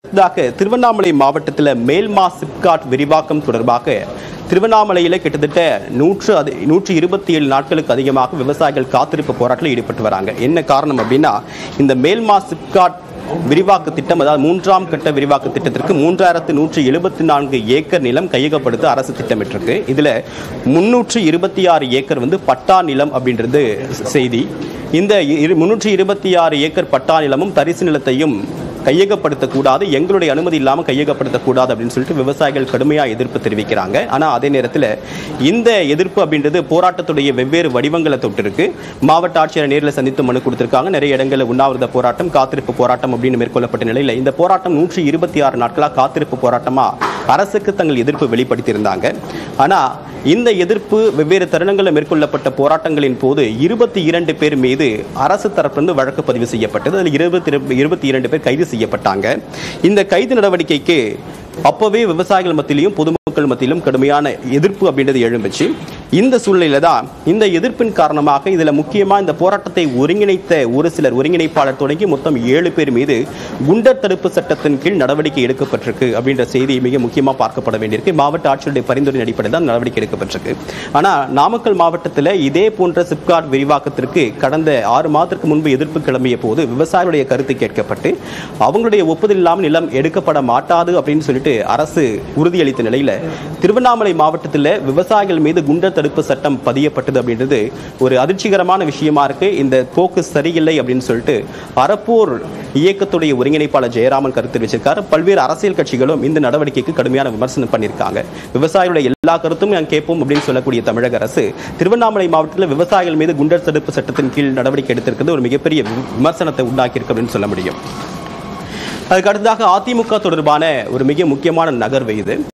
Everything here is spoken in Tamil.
அடுத்ததாக திருவண்ணாமலை மாவட்டத்தில் மேல்மா சிப்காட் விரிவாக்கம் தொடர்பாக திருவண்ணாமலையில் கிட்டத்தட்ட நூற்று அது நூற்றி இருபத்தி ஏழு நாட்களுக்கு அதிகமாக விவசாயிகள் காத்திருப்பு போராட்டத்தில் ஈடுபட்டு வராங்க என்ன காரணம் அப்படின்னா இந்த மேல்மா சிப்காட் விரிவாக்க திட்டம் அதாவது மூன்றாம் கட்ட விரிவாக்க திட்டத்திற்கு மூன்றாயிரத்து நூற்றி எழுபத்தி நான்கு ஏக்கர் நிலம் கையகப்படுத்த அரசு திட்டமிட்டிருக்கு இதுல முன்னூற்றி இருபத்தி ஆறு ஏக்கர் வந்து பட்டா நிலம் அப்படின்றது செய்தி இந்த முன்னூற்றி இருபத்தி ஆறு ஏக்கர் பட்டா நிலமும் தரிசு நிலத்தையும் கையகப்படுத்தக்கூடாது எங்களுடைய அனுமதி இல்லாமல் கையகப்படுத்தக்கூடாது அப்படின்னு சொல்லிட்டு விவசாயிகள் கடுமையாக எதிர்ப்பு தெரிவிக்கிறாங்க ஆனால் அதே நேரத்தில் இந்த எதிர்ப்பு அப்படின்றது போராட்டத்துடைய வெவ்வேறு வடிவங்களை தொட்டிருக்கு மாவட்ட ஆட்சியரை நேரில் சந்தித்து மனு கொடுத்திருக்காங்க நிறைய இடங்களில் உண்ணாவிரத போராட்டம் காத்திருப்பு போராட்டம் அப்படின்னு மேற்கொள்ளப்பட்ட நிலையில் இந்த போராட்டம் நூற்றி இருபத்தி ஆறு நாட்களாக காத்திருப்பு போராட்டமாக அரசுக்கு தங்கள் எதிர்ப்பு வெளிப்படுத்தியிருந்தாங்க ஆனால் இந்த எதிர்ப்பு வெவ்வேறு தருணங்களில் மேற்கொள்ளப்பட்ட போராட்டங்களின் போது இருபத்தி இரண்டு பேர் மீது அரசு தரப்பிலிருந்து வழக்கு பதிவு செய்யப்பட்டது அதில் இருபத்தி இருபத்தி இரண்டு பேர் கைது செய்யப்பட்டாங்க இந்த கைது நடவடிக்கைக்கு அப்பவே விவசாயிகள் மத்தியிலும் பொதுமக்கள் மத்தியிலும் கடுமையான எதிர்ப்பு அப்படின்றது எழும்புச்சு இந்த சூழ்நிலையில தான் இந்த எதிர்ப்பின் காரணமாக இதுல முக்கியமா இந்த போராட்டத்தை ஒருங்கிணைத்த ஒரு சிலர் ஒருங்கிணைப்பாளர் தொடங்கி மொத்தம் ஏழு பேர் மீது குண்டர் தடுப்பு சட்டத்தின் கீழ் நடவடிக்கை எடுக்கப்பட்டிருக்கு அப்படின்ற செய்தி மிக முக்கியமா பார்க்கப்பட வேண்டியிருக்கு மாவட்ட ஆட்சியருடைய பரிந்துரை அடிப்படையில் தான் நடவடிக்கை எடுக்கப்பட்டிருக்கு ஆனா நாமக்கல் மாவட்டத்தில் இதே போன்ற சிப்காட் விரிவாக்கத்திற்கு கடந்த ஆறு மாதத்திற்கு முன்பு எதிர்ப்பு கிளம்பிய போது விவசாயிகளுடைய கருத்து கேட்கப்பட்டு அவங்களுடைய ஒப்புதல் இல்லாமல் நிலம் எடுக்கப்பட மாட்டாது அப்படின்னு சொல்லிட்டு அரசு உறுதியளித்த நிலையில திருவண்ணாமலை மாவட்டத்தில் விவசாயிகள் மீது குண்டர் தடுப்பு சட்டம் பதியப்பட்டது அப்படின்றது ஒரு அதிர்ச்சிகரமான விஷயமா இருக்கு இந்த போக்கு சரியில்லை அப்படின்னு சொல்லிட்டு அறப்போர் இயக்கத்துடைய ஒருங்கிணைப்பாளர் ஜெயராமன் கருத்து தெரிவிச்சிருக்காரு பல்வேறு அரசியல் கட்சிகளும் இந்த நடவடிக்கைக்கு கடுமையான விமர்சனம் பண்ணியிருக்காங்க விவசாயிகளுடைய எல்லா கருத்தும் நாங்கள் கேட்போம் அப்படின்னு சொல்லக்கூடிய தமிழக அரசு திருவண்ணாமலை மாவட்டத்தில் விவசாயிகள் மீது குண்டர் தடுப்பு சட்டத்தின் கீழ் நடவடிக்கை எடுத்திருக்கிறது ஒரு மிகப்பெரிய விமர்சனத்தை உண்டாக்கியிருக்கு அப்படின்னு சொல்ல முடியும் அதுக்கு அடுத்ததாக அதிமுக தொடர்பான ஒரு மிக முக்கியமான நகர்வு இது